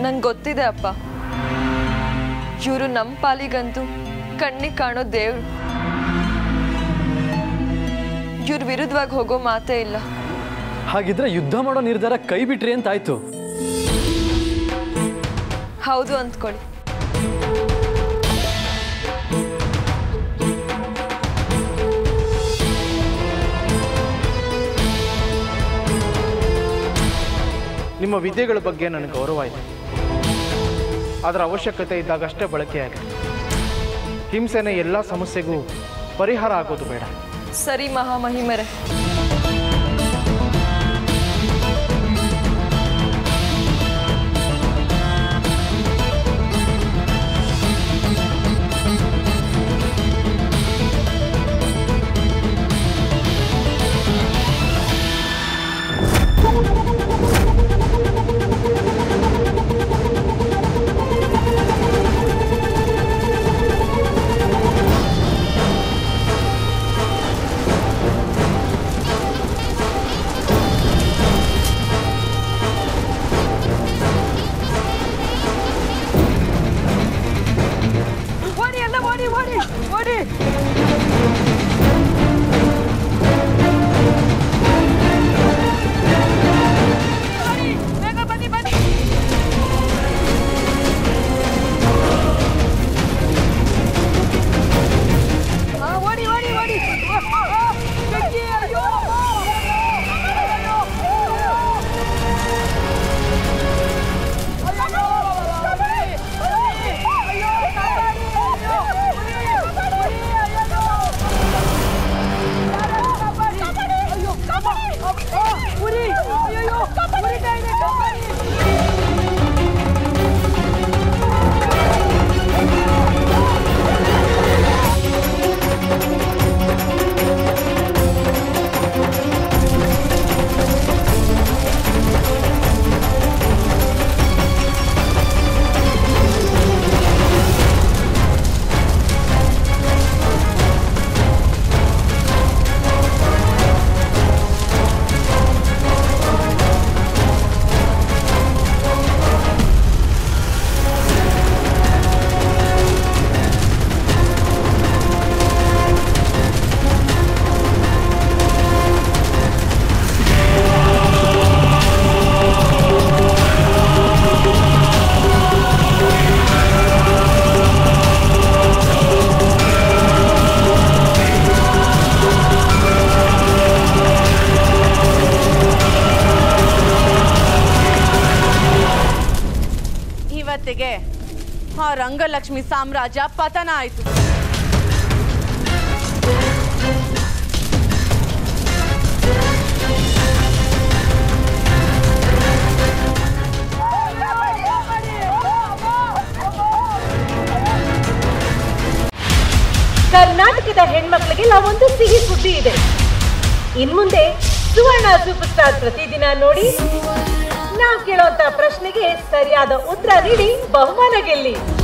ನಂಗೆ ಗೊತ್ತಿದೆ ಅಪ್ಪ ಇವರು ನಮ್ಮ ಪಾಲಿಗಂತೂ ಕಣ್ಣಿಗೆ ಕಾಣೋ ದೇವ್ರು ಇವ್ರ ವಿರುದ್ಧವಾಗಿ ಹೋಗೋ ಮಾತೇ ಇಲ್ಲ ಹಾಗಿದ್ರೆ ಯುದ್ಧ ಮಾಡೋ ನಿರ್ಧಾರ ಕೈ ಬಿಟ್ರಿ ಅಂತಾಯ್ತು ಹೌದು ಅಂದ್ಕೊಳ್ಳಿ ನಿಮ್ಮ ವಿದ್ಯೆಗಳ ಬಗ್ಗೆ ನನಗೆ ಗೌರವ ಇದೆ ಅದರ ಅವಶ್ಯಕತೆ ಇದ್ದಾಗಷ್ಟೇ ಬಳಕೆಯಾಗಿದೆ ಹಿಂಸೆನ ಎಲ್ಲ ಸಮಸ್ಯೆಗೂ ಪರಿಹಾರ ಆಗೋದು ಬೇಡ ಸರಿ ಮಹಾಮಹಿಮರೇ ಓಡಿ ಎಲ್ಲ ಓಡಿ ಓಡಿ ಓಡಿ ಓಡಿ, ಬೇಗ ಬನ್ನಿ ಬನ್ನಿ ಆ, ಓಡಿ ಓಡಿ ಓಡಿ ಆ, ಆ, ಬೆಂಕಿ, ಅಯ್ಯೋ, ಅಯ್ಯೋ, ಅಯ್ಯೋ. ಇವತ್ತಿಗೆ ಆ ರಂಗಲಕ್ಷ್ಮಿ ಸಾಮ್ರಾಜ್ಯ ಪತನ ಆಯಿತು ಕರ್ನಾಟಕದ ಹೆಣ್ಮಕ್ಳಿಗೆ ಒಂದು ಸಿಹಿ ಸುದ್ದಿ ಇದೆ ಇನ್ಮುಂದೆ ಸುವರ್ಣ ಸೂಪರ್ ಸ್ಟಾರ್ ಪ್ರತಿದಿನ ನೋಡಿ ನಾವ್ ಕೇಳೋಂತ ಪ್ರಶ್ನೆಗೆ ಸರಿಯಾದ ಉತ್ತರ ನೀಡಿ ಬಹುಮಾನ ಗೆಲ್ಲಿ